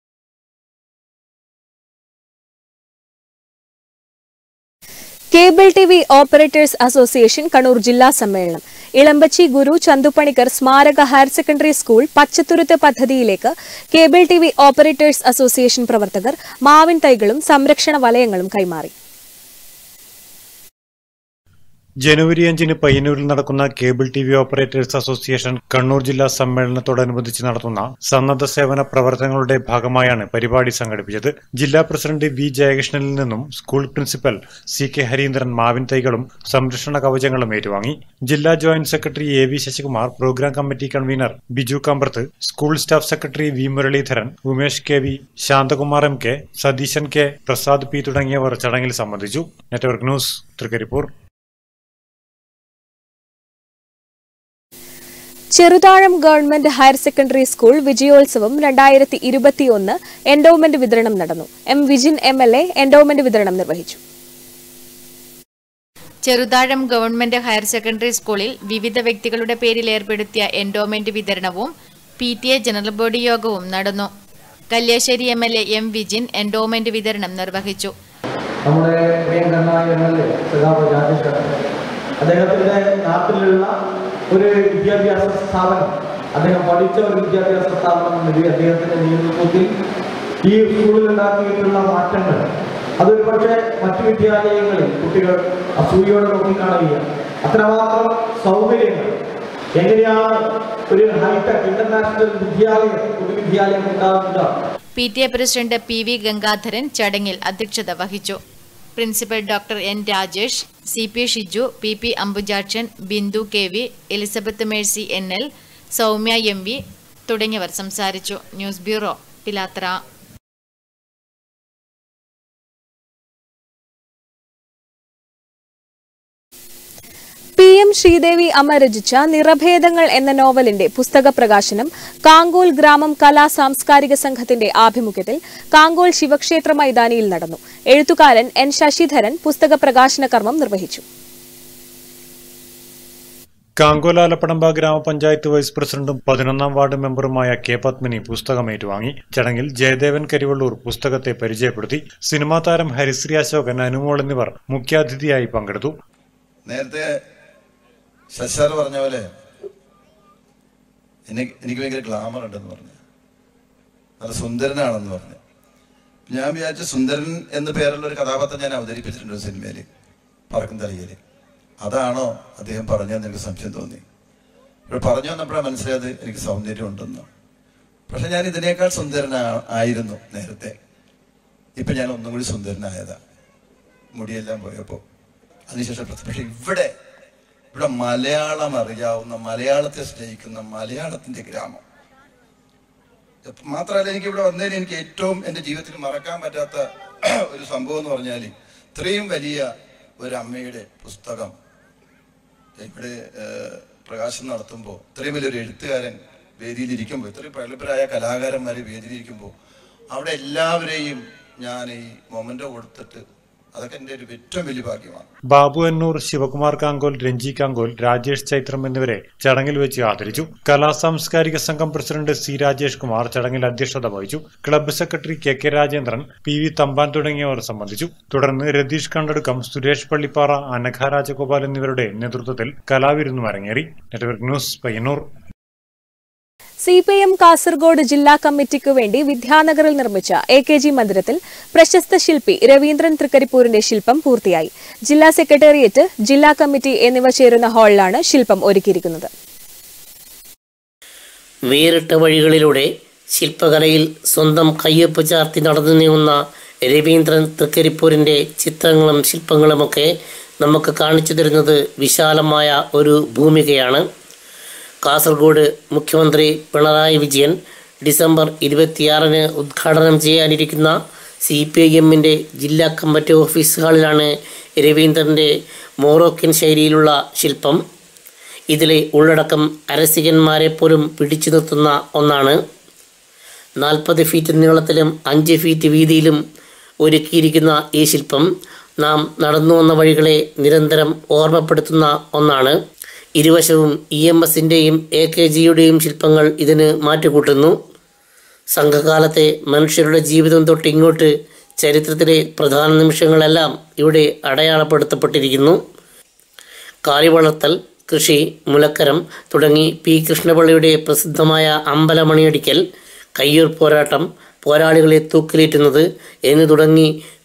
cable T V operators association Kannur ജില്ലാ സമ്മേളനം ഇളമ്പച്ചി ഗുരു ചന്തുപ്പണിക്കർ സ്മാരക ഹയർ സെക്കൻഡറി സ്കൂൾ പച്ചത്തുരുത്ത് പദ്ധതിയിലേക്ക് cable T V operators association പ്രവർത്തകർ മാവിൻ തൈകളും സംരക്ഷണ വലയങ്ങളും കൈമാറി ജനുവരി അഞ്ചിന് പയ്യന്നൂരിൽ നടക്കുന്ന cable T V operators association Kannur ജില്ലാ സമ്മേളനത്തോടനുബന്ധിച്ച് നടത്തുന്ന സന്നദ്ധ സേവന പ്രവർത്തനങ്ങളുടെ ഭാഗമായാണ് പരിപാടി സംഘടിപ്പിച്ചത് ജില്ലാ പ്രസിഡന്റ് വി ജയകൃഷ്ണനിൽ നിന്നും school principal C K Hareendran മാവിൻ തൈകളും സംരക്ഷണ കവചങ്ങളും ഏറ്റുവാങ്ങി ജില്ലാ joint secretary A V Sasikumar programme committee convenor Biju Kambrath school staff secretary V Muraleedharan Umesh K V Santhakumar M K Satheesan K Prasad P തുടങ്ങിയവർ ചടങ്ങിൽ സംബന്ധിച്ചു network news Trikaripur Cheruthazham government higher secondary school വിജയോത്സവം രണ്ടായിരത്തി ഇരുപത്തിയൊന്ന് എൻഡോമെന്റ് വിതരണം നടന്നു M Vijin M L A endowment വിതരണം നിർവഹിച്ചു ചെറുതാഴം ഗവൺമെന്റ് ഹയർ സെക്കൻഡറി സ്കൂളിൽ വിവിധ വ്യക്തികളുടെ പേരിൽ ഏർപ്പെടുത്തിയ എൻഡോമെന്റ് വിതരണവും P T A general body യോഗവും നടന്നു Kalliasseri M L A M Vijin endowment വിതരണം നിർവഹിച്ചു നമ്മുടെ പ്രിയങ്കരനായ എം എൽ എ സഖാവ് രാജേഷ് കട അദ്ദേഹത്തിൻ്റെ നാട്ടിലുള്ള ഒരു വിദ്യാഭ്യാസ സ്ഥാപനം അദ്ദേഹം പഠിച്ച ഒരു വിദ്യാഭ്യാസ സ്ഥാപനം എന്ന നിലയിൽ അദ്ദേഹത്തിൻ്റെ നേതൃത്വത്തിൽ ഈ സ്കൂളിൽ ഉണ്ടാക്കിയിട്ടുള്ള മാറ്റങ്ങൾ അതൊരു പക്ഷേ മറ്റു വിദ്യാലയങ്ങളിൽ കുട്ടികൾ അസൂയോടെ നോക്കിക്കാണുകയാണ് അത്രമാത്രം സൗകര്യങ്ങൾ എങ്ങനെയാണ് ഒരു ഹൈടെക് ഇന്റർനാഷണൽ വിദ്യാലയം പൊതുവിദ്യാലയം ഉണ്ടാകുക P T A president P V Gangadharan ചടങ്ങിൽ അധ്യക്ഷത വഹിച്ചു principal doctor N Rajesh C P Shiju P P Ambujakshan Bindu K V Elizabeth Mercy N L Soumya M V തുടങ്ങിയവർ സംസാരിച്ചു news bureau Pilathara P M Sreedevi Amma രചിച്ച നിറഭേദങ്ങൾ എന്ന നോവലിന്റെ പുസ്തക പ്രകാശനം കാങ്കോൽ ഗ്രാമം കലാ സാംസ്കാരിക സംഘത്തിന്റെ ആഭിമുഖ്യത്തിൽ കാങ്കോൽ ശിവക്ഷേത്ര മൈതാനിയിൽ നടന്നു എഴുത്തുകാരൻ എൻ ശശിധരൻ പുസ്തക പ്രകാശന കർമ്മം നിർവഹിച്ചു കാങ്കോലാലപ്പടമ്പ ഗ്രാമപഞ്ചായത്ത് വൈസ് പ്രസിഡന്റും പതിനൊന്നാം വാർഡ് മെമ്പറുമായ കെ പത്മിനി പുസ്തകം ഏറ്റുവാങ്ങി ചടങ്ങിൽ ജയദേവൻ കരിവള്ളൂർ പുസ്തകത്തെ പരിചയപ്പെടുത്തി സിനിമാ താരം ഹരിശ്രീ അശോകൻ അനുമോൾ എന്നിവർ മുഖ്യാതിഥിയായി പങ്കെടുത്തു നേരത്തെ ശശാർ പറഞ്ഞ പോലെ എനിക്ക് എനിക്ക് ഭയങ്കര ഗ്ലാമർ ഉണ്ടെന്ന് പറഞ്ഞു നല്ല സുന്ദരനാണെന്ന് പറഞ്ഞു ഞാൻ വിചാരിച്ച സുന്ദരൻ എന്ന പേരുള്ള ഒരു കഥാപാത്രം ഞാൻ അവതരിപ്പിച്ചിട്ടുണ്ട് ഒരു സിനിമയിൽ പറക്കും തലയിൽ അതാണോ അദ്ദേഹം പറഞ്ഞതെന്ന് എനിക്ക് സംശയം തോന്നി ഇപ്പോൾ പറഞ്ഞു വന്നപ്പോഴാണ് മനസ്സിലായത് എനിക്ക് സൗന്ദര്യം ഉണ്ടെന്ന് പക്ഷെ ഞാൻ ഇതിനേക്കാൾ സുന്ദരനാ ആയിരുന്നു നേരത്തെ ഇപ്പൊ ഞാൻ ഒന്നും കൂടി സുന്ദരനായതാ മുടിയെല്ലാം പോയപ്പോൾ അതിനുശേഷം പ്രശ്നം. പക്ഷെ ഇവിടെ ഇവിടെ മലയാളം അറിയാവുന്ന മലയാളത്തെ സ്നേഹിക്കുന്ന മലയാളത്തിന്റെ ഗ്രാമം മാത്രമല്ല എനിക്ക് ഇവിടെ വന്നതിന് എനിക്ക് ഏറ്റവും എൻ്റെ ജീവിതത്തിൽ മറക്കാൻ പറ്റാത്ത ഒരു സംഭവം എന്ന് പറഞ്ഞാൽ ഇത്രയും വലിയ ഒരു അമ്മയുടെ പുസ്തകം ഇവിടെ ഏഹ്, പ്രകാശനം നടത്തുമ്പോൾ ഇത്രയും വലിയൊരു എഴുത്തുകാരൻ വേദിയിലിരിക്കുമ്പോൾ ഇത്രയും പ്രഗത്ഭരായ കലാകാരന്മാർ വേദിയിലിരിക്കുമ്പോൾ അവിടെ എല്ലാവരെയും ഞാൻ ഈ മൊമെൻ്റോ കൊടുത്തിട്ട് അതൊക്കെ എൻ്റെ ഒരു ഏറ്റവും വലിയ ഭാഗ്യമാണ് ബാബു എന്നൂർ ശിവകുമാർ കാങ്കോൽ രഞ്ജി കാങ്കോൽ രാജേഷ് ചൈത്രം എന്നിവരെ ചടങ്ങിൽ വെച്ച് ആദരിച്ചു കലാ സാംസ്കാരിക സംഘം പ്രസിഡന്റ് സി രാജേഷ് കുമാർ ചടങ്ങിൽ അധ്യക്ഷത വഹിച്ചു club secretary K K Rajendran P V Thampan തുടങ്ങിയവർ സംബന്ധിച്ചു തുടർന്ന് രതീഷ് കണ്ടടുക്കം സുരേഷ് പള്ളിപ്പാറ അനഘ രാജഗോപാൽ എന്നിവരുടെ നേതൃത്വത്തിൽ കലാവിരുന്നും അരങ്ങേറി network news Payyanur C P M Kasaragod ജില്ലാ കമ്മിറ്റിക്കു വേണ്ടി വിദ്യാനഗറിൽ നിർമ്മിച്ച എ കെ ജി മന്ദിരത്തിൽ പ്രശസ്ത ശില്പി രവീന്ദ്രൻ തൃക്കരിപ്പൂരിന്റെ ശില്പം പൂർത്തിയായി ജില്ലാ സെക്രട്ടേറിയറ്റ് ജില്ലാ കമ്മിറ്റി എന്നിവ ചേരുന്ന ഹാളിലാണ് ശില്പം ഒരുക്കിയിരിക്കുന്നത് വേറിട്ട വഴികളിലൂടെ ശില്പകലയിൽ സ്വന്തം കയ്യൊപ്പ് ചാർത്തി നടന്നു നീങ്ങുന്ന രവീന്ദ്രൻ തൃക്കരിപ്പൂരിൻ്റെ ചിത്രങ്ങളും ശില്പങ്ങളുമൊക്കെ നമുക്ക് കാണിച്ചു തരുന്നത് വിശാലമായ ഒരു ഭൂമികയാണ് കാസർഗോഡ് മുഖ്യമന്ത്രി പിണറായി വിജയൻ ഡിസംബർ ഇരുപത്തിയാറിന് ഉദ്ഘാടനം ചെയ്യാനിരിക്കുന്ന സി പി ഐ എമ്മിൻ്റെ ജില്ലാ കമ്മിറ്റി ഓഫീസ് ഹാളിലാണ് രവീന്ദ്രൻ്റെ മോറോക്കൻ ശൈലിയിലുള്ള ശില്പം ഇതിലെ ഉള്ളടക്കം അരസികന്മാരെ പോലും പിടിച്ചു നിർത്തുന്ന ഒന്നാണ് നാൽപ്പത് ഫീറ്റ് നീളത്തിലും അഞ്ച് ഫീറ്റ് വീതിയിലും ഒരുക്കിയിരിക്കുന്ന ഈ ശില്പം നാം നടന്നു വന്ന വഴികളെ നിരന്തരം ഓർമ്മപ്പെടുത്തുന്ന ഒന്നാണ് ഇരുവശവും ഇ എം എസിൻ്റെയും എ കെ ജിയുടെയും ശില്പങ്ങൾ ഇതിന് മാറ്റുകൂട്ടുന്നു സംഘകാലത്തെ മനുഷ്യരുടെ ജീവിതം തൊട്ട് ഇങ്ങോട്ട് ചരിത്രത്തിലെ പ്രധാന നിമിഷങ്ങളെല്ലാം ഇവിടെ അടയാളപ്പെടുത്തപ്പെട്ടിരിക്കുന്നു കാലിവളർത്തൽ കൃഷി മുലക്കരം തുടങ്ങി പി കൃഷ്ണപിള്ളയുടെ പ്രസിദ്ധമായ അമ്പലമണിയടിക്കൽ കയ്യൂർ പോരാട്ടം പോരാളികളെ തൂക്കിലേറ്റുന്നത് എന്ന് തുടങ്ങി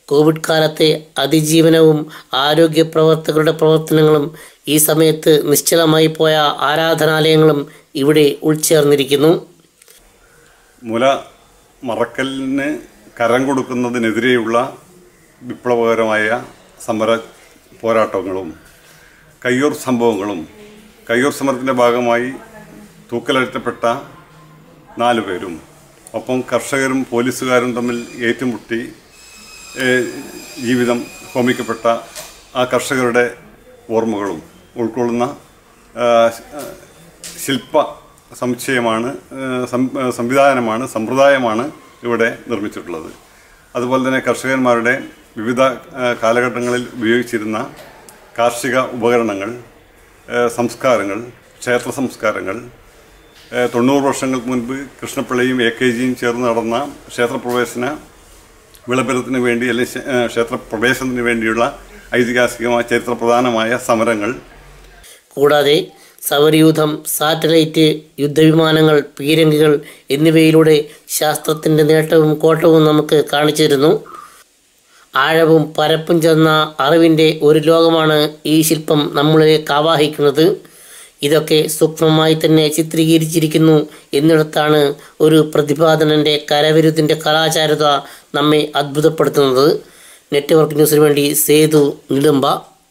കോവിഡ് കാലത്തെ അതിജീവനവും ആരോഗ്യ പ്രവർത്തകരുടെ പ്രവർത്തനങ്ങളും ഈ സമയത്ത് നിശ്ചലമായി പോയ ആരാധനാലയങ്ങളും ഇവിടെ ഉൾച്ചേർന്നിരിക്കുന്നു മുല മറക്കലിന് കരം കൊടുക്കുന്നതിനെതിരെയുള്ള വിപ്ലവകരമായ സമര പോരാട്ടങ്ങളും കയ്യൂർ സംഭവങ്ങളും കയ്യൂർ സമരത്തിൻ്റെ ഭാഗമായി തൂക്കലേറ്റപ്പെട്ട നാല് പേരും ഒപ്പം കർഷകരും പോലീസുകാരും തമ്മിൽ ഏറ്റുമുട്ടി ഏഹ്, ജീവിതം ഹോമിക്കപ്പെട്ട ആ കർഷകരുടെ ഓർമ്മകളും ഉൾക്കൊള്ളുന്ന ആ, ശില്പ സമുച്ചയമാണ് ഏഹ്, സം- ഏഹ്, സംവിധാനമാണ് സമ്പ്രദായമാണ് ഇവിടെ നിർമ്മിച്ചിട്ടുള്ളത് അതുപോലെ തന്നെ കർഷകന്മാരുടെ വിവിധ ഏഹ്, കാലഘട്ടങ്ങളിൽ ഉപയോഗിച്ചിരുന്ന കാർഷിക ഉപകരണങ്ങൾ ഏഹ്, സംസ്കാരങ്ങൾ ക്ഷേത്ര സംസ്കാരങ്ങൾ ഏഹ്, തൊണ്ണൂറ് വർഷങ്ങൾക്ക് മുൻപ് കൃഷ്ണപിള്ളയും എ കെ ജിയും ചേർന്ന് നടന്ന ക്ഷേത്രപ്രവേശന വിളംബരത്തിന് വേണ്ടി അല്ലെങ്കിൽ ക്ഷേ- ഏഹ്, ക്ഷേത്രപ്രവേശനത്തിന് വേണ്ടിയുള്ള ഐതിഹാസികമായ ചരിത്രപ്രധാനമായ സമരങ്ങൾ കൂടാതെ സൗരയൂഥം സാറ്റലൈറ്റ് യുദ്ധവിമാനങ്ങൾ പീരങ്കികൾ എന്നിവയിലൂടെ ശാസ്ത്രത്തിൻ്റെ നേട്ടവും കോട്ടവും നമുക്ക് കാണിച്ചു തരുന്നു ആഴവും പരപ്പും ചെന്ന അറിവിൻ്റെ ഒരു ലോകമാണ് ഈ ശില്പം നമ്മളിലേക്ക് ആവാഹിക്കുന്നത് ഇതൊക്കെ സൂക്ഷ്മമായി തന്നെ ചിത്രീകരിച്ചിരിക്കുന്നു എന്നിടത്താണ് ഒരു പ്രതിപാദനൻ്റെ കരവിരുതിൻ്റെ കലാചാരത നമ്മെ അത്ഭുതപ്പെടുത്തുന്നത് നെറ്റ്വർക്ക് ന്യൂസിന് വേണ്ടി സേതു നിടുമ്പ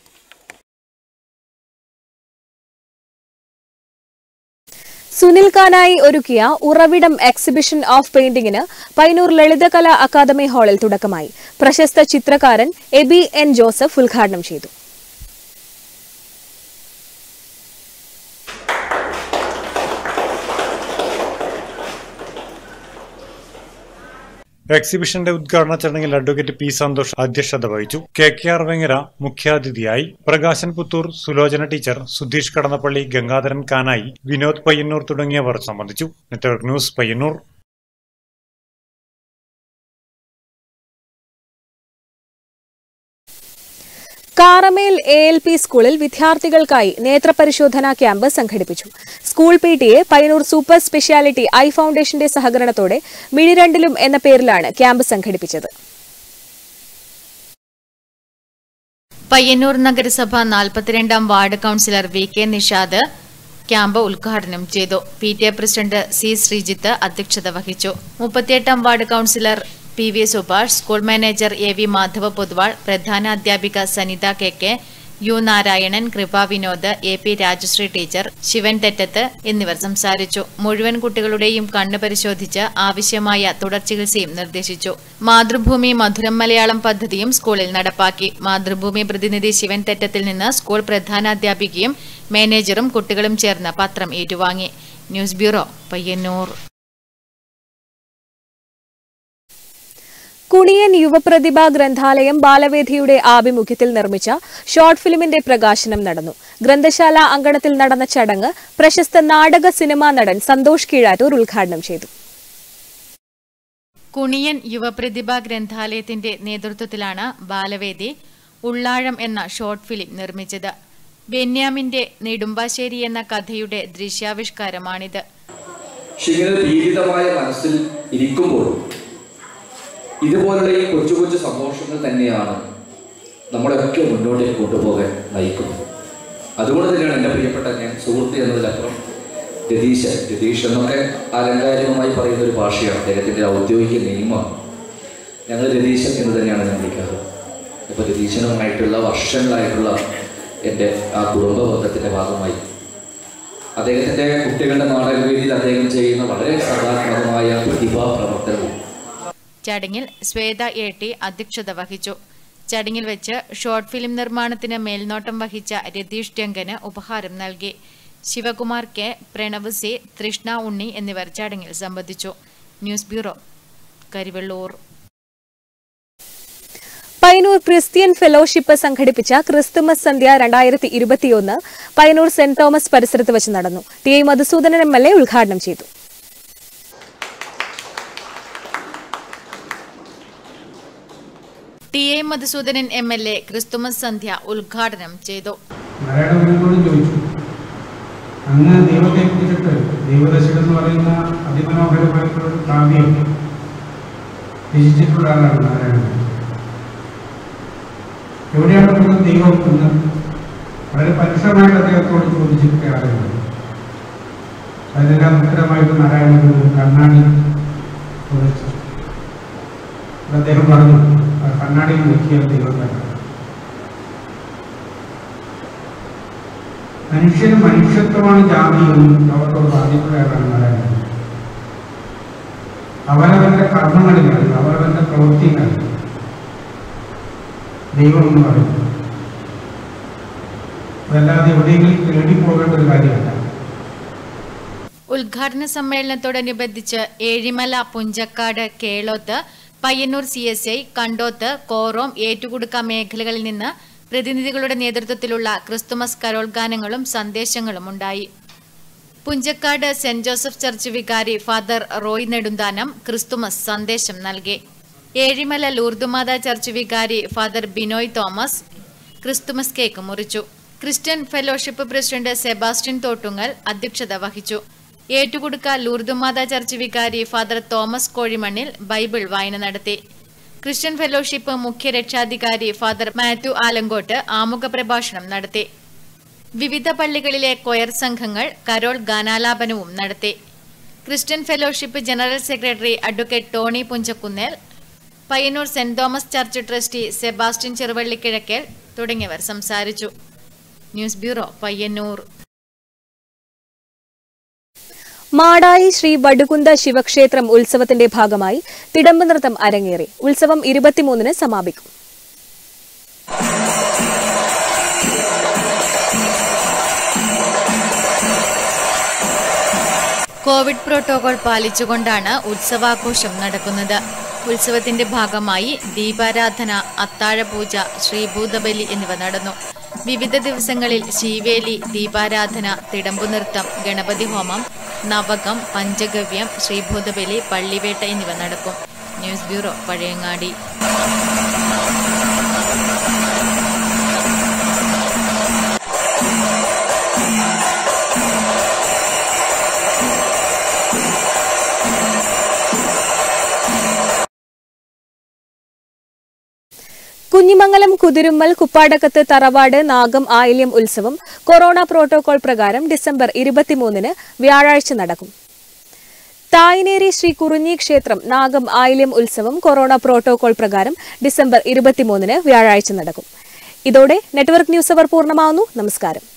സുനിൽ കാനായി ഒരുക്കിയ ഉറവിടം എക്സിബിഷൻ ഓഫ് പെയിന്റിംഗിന് പൈനൂർ ലളിതകലാ അക്കാദമി ഹാളിൽ തുടക്കമായി പ്രശസ്ത ചിത്രകാരൻ എബി എൻ ജോസഫ് ഉദ്ഘാടനം ചെയ്തു എക്സിബിഷന്റെ ഉദ്ഘാടന ചടങ്ങിൽ അഡ്വക്കേറ്റ് പി സന്തോഷ് അധ്യക്ഷത വഹിച്ചു കെ കെ ആർ വെങ്ങര മുഖ്യാതിഥിയായി പ്രകാശൻ പുത്തൂർ സുലോചന ടീച്ചർ സുധീഷ് കടന്നപ്പള്ളി ഗംഗാധരൻ കാനായി വിനോദ് പയ്യന്നൂർ തുടങ്ങിയവർ സംബന്ധിച്ചു network news Payyanur Karamel A L P സ്കൂളിൽ വിദ്യാർത്ഥികൾക്കായി നേത്രപരിശോധനാ ക്യാമ്പ് സംഘടിപ്പിച്ചു school P T A Payyanur super speciality eye ഫൗണ്ടേഷന്റെ സഹകരണത്തോടെ മിഴിരണ്ടിലും എന്ന പേരിലാണ് ക്യാമ്പ് സംഘടിപ്പിച്ചത് പയ്യന്നൂർ നഗരസഭ നാൽപ്പത്തിരണ്ടാം ward councillor V K Nishad camp ഉദ്ഘാടനം ചെയ്തു P T A president C Sreejith അധ്യക്ഷത വഹിച്ചു മുപ്പത്തിയെട്ടാം ward councillor P V Subhash school manager A V Madhava Poduval പ്രധാന അധ്യാപിക Sanitha K K U Narayanan Kripa Vinod A P Rajasree teacher Shivan Thettath എന്നിവർ സംസാരിച്ചു മുഴുവൻ കുട്ടികളുടെയും കണ്ണ് പരിശോധിച്ച് ആവശ്യമായ തുടർ ചികിത്സയും നിർദ്ദേശിച്ചു മാതൃഭൂമി മധുരം മലയാളം പദ്ധതിയും സ്കൂളിൽ നടപ്പാക്കി മാതൃഭൂമി പ്രതിനിധി ശിവൻ തെറ്റത്തിൽ നിന്ന് സ്കൂൾ പ്രധാനാധ്യാപികയും മാനേജറും കുട്ടികളും ചേർന്ന് പത്രം ഏറ്റുവാങ്ങി ന്യൂസ് ബ്യൂറോ പയ്യന്നൂർ കുണിയൻ യുവപ്രതിഭാ ഗ്രന്ഥാലയം ബാലവേദിയുടെ ആഭിമുഖ്യത്തിൽ നിർമ്മിച്ച ഷോർട്ട് ഫിലിമിന്റെ പ്രകാശനം നടന്നു ഗ്രന്ഥശാല അങ്കണത്തിൽ നടന്ന ചടങ്ങ് പ്രശസ്ത നാടക സിനിമാ നടൻ സന്തോഷ് കീഴാറ്റൂർ ഉദ്ഘാടനം ചെയ്തു കുണിയൻ യുവപ്രതിഭാ ഗ്രന്ഥാലയത്തിന്റെ നേതൃത്വത്തിലാണ് ബാലവേദി ഉള്ളാഴം എന്ന ഷോർട്ട് ഫിലിം നിർമ്മിച്ചത് ബെന്യാമിന്റെ നെടുമ്പാശ്ശേരി എന്ന കഥയുടെ ദൃശ്യാവിഷ്കാരമാണിത് പക്ഷെ ഇങ്ങനെ പീഡിതമായ മനസ്സിൽ ഇരിക്കുമ്പോഴും ഇതുപോലുള്ള ഈ കൊച്ചു കൊച്ചു സന്തോഷങ്ങൾ തന്നെയാണ് നമ്മളെയൊക്കെ മുന്നോട്ടേക്ക് കൊണ്ടുപോകാൻ നയിക്കുന്നത് അതുകൊണ്ട് തന്നെയാണ് എൻ്റെ പ്രിയപ്പെട്ട ഞാൻ സുഹൃത്ത് എന്നതിലപ്പുറം രതീശൻ രതീഷ് എന്നൊക്കെ ആലങ്കാരികമായി പറയുന്ന ഒരു ഭാഷയാണ് അദ്ദേഹത്തിൻ്റെ ഔദ്യോഗിക നിയമമാണ് ഞങ്ങൾ രതീശൻ എന്ന് തന്നെയാണ് ഞാൻ വിളിക്കാറ് ഇപ്പോൾ രതീശനുമായിട്ടുള്ള വർഷങ്ങളായിട്ടുള്ള എൻ്റെ ആ കുടുംബ ബന്ധത്തിൻ്റെ ഭാഗമായി അദ്ദേഹത്തിൻ്റെ കുട്ടികളുടെ നാടകവേദിയിൽ അദ്ദേഹം ചെയ്യുന്ന വളരെ സകാത്മകമായ പ്രതിഭാ പ്രവർത്തനവും ചടങ്ങിൽ ശ്വേത എ ടി അധ്യക്ഷത വഹിച്ചു ചടങ്ങിൽ വെച്ച് ഷോർട്ട് ഫിലിം നിർമ്മാണത്തിന് മേൽനോട്ടം വഹിച്ച രതീഷ് ഡങ്കന് ഉപഹാരം നൽകി ശിവകുമാർ കെ പ്രണവ് സി തൃഷ്ണ ഉണ്ണി എന്നിവർ ചടങ്ങിൽ സംബന്ധിച്ചു news bureau Karivellur Payyanur Christian fellowship സംഘടിപ്പിച്ച ക്രിസ്തുമസ് സന്ധ്യ രണ്ടായിരത്തി ഇരുപത്തിയൊന്ന് പയ്യന്നൂർ സെന്റ് തോമസ് പരിസരത്ത് വെച്ച് നടന്നു T I Madhusoodanan M L A ഉദ്ഘാടനം ചെയ്തു T A Madhusoodanan M L A Christmas സന്ധ്യ ഉദ്ഘാടനം ചെയ്തു നാരായണഗുരുവിനോട് ചോദിച്ചു അങ്ങ് ദൈവത്തെ കുറിച്ചിട്ട് ദൈവദശകം എന്ന് പറയുന്ന അതിമനോഹരമായിട്ടുള്ള ഒരു കാവ്യം രചിച്ചിട്ടുള്ള ആളാണ് നാരായണൻ എവിടെയാണ് പോകുന്ന ദൈവം എന്ന് വളരെ പരിശ്രമമായിട്ട് അദ്ദേഹത്തോട് ചോദിച്ചിരിക്കുകയാണ് അതിനെല്ലാം ഉത്തരമായിട്ട് നാരായണ ഗുരു കണ്ണാടി ചോദിച്ചു അപ്പോൾ അദ്ദേഹം പറഞ്ഞു "ആ കണ്ണാടിയിൽ നോക്കിയാൽ ദൈവം തന്നെ മനുഷ്യന് മനുഷ്യത്വമാണ് ജാതി എന്ന് ലോകത്തോട് പറഞ്ഞിട്ടുള്ളതാണ് നാരായണൻ അവരവന്റെ കർമ്മങ്ങളിലാണ് അവരവന്റെ പ്രവൃത്തികളാണ് ദൈവം എന്ന് പറയുന്നത് അതല്ലാതെ എവിടെയെങ്കിലും തേടി പോകേണ്ട ഒരു കാര്യമല്ല ഉദ്ഘാടന സമ്മേളനത്തോടനുബന്ധിച്ച് Ezhimala Punchakkad Kelothu Payyanur C S I Kandoth Korom Ettukudukka മേഖലകളിൽ നിന്ന് പ്രതിനിധികളുടെ നേതൃത്വത്തിലുള്ള ക്രിസ്തുമസ് കരോൾ ഗാനങ്ങളും സന്ദേശങ്ങളും ഉണ്ടായി Punchakkad saint Joseph church vicar father Roy Neduthanam Christmas സന്ദേശം നൽകി Ezhimala Lourdumatha church vicar father Binoy Thomas Christmas cake മുറിച്ചു Christian fellowship president Sebastian Thottungal അധ്യക്ഷത വഹിച്ചു Ettukudukka Lourdumatha church vicar father Thomas കോഴിമണ്ണിൽ ബൈബിൾ വായന നടത്തി ക്രിസ്ത്യൻ ഫെലോഷിപ്പ് മുഖ്യ രക്ഷാധികാരി ഫാദർ മാത്യു ആലങ്കോട്ട് ആമുഖ പ്രഭാഷണം നടത്തി വിവിധ പള്ളികളിലെ കൊയർ സംഘങ്ങൾ കരോൾ ഗാനാലാപനവും നടത്തി Christian fellowship general secretary advocate Tony Punchakkunnel Payyanur saint Thomas church trustee Sebastian Cheruvallikizhakkel തുടങ്ങിയവർ സംസാരിച്ചു ന്യൂസ് ബ്യൂറോ പയ്യന്നൂർ മാടായി ശ്രീ വടുകുന്ത ശിവക്ഷേത്രം ഉത്സവത്തിന്റെ ഭാഗമായി തിടമ്പ് നൃത്തം അരങ്ങേറി ഉത്സവം ഇരുപത്തിമൂന്നിന് സമാപിക്കും കോവിഡ് പ്രോട്ടോകോൾ പാലിച്ചുകൊണ്ടാണ് ഉത്സവാഘോഷം നടക്കുന്നത് ഉത്സവത്തിന്റെ ഭാഗമായി ദീപാരാധന അത്താഴപൂജ ശ്രീഭൂതബലി എന്നിവ നടന്നു വിവിധ ദിവസങ്ങളിൽ ശീവേലി ദീപാരാധന തിടമ്പുനൃത്തം ഗണപതി ഹോമം നവകം പഞ്ചഗവ്യം ശ്രീഭൂതബലി പള്ളിവേട്ട എന്നിവ നടക്കും ന്യൂസ് ബ്യൂറോ പഴയങ്ങാടി കുഞ്ഞിമംഗലം കുതിരുമ്മൽ കുപ്പാടക്കത്ത് തറവാട് നാഗം ആയില്യം ഉത്സവം കൊറോണ പ്രോട്ടോകോൾ പ്രകാരം ഡിസംബർ ഇരുപത്തിമൂന്നിന് വ്യാഴാഴ്ച നടക്കും തായ്നേരി ശ്രീ കുറുഞ്ഞി ക്ഷേത്രം നാഗം ആയില്യം ഉത്സവം കൊറോണ പ്രോട്ടോകോൾ പ്രകാരം ഡിസംബർ ഇരുപത്തിമൂന്നിന് വ്യാഴാഴ്ച നടക്കും ഇതോടെ നെറ്റ്വർക്ക് ന്യൂസ് അവർ പൂർണ്ണമാവുന്നു നമസ്കാരം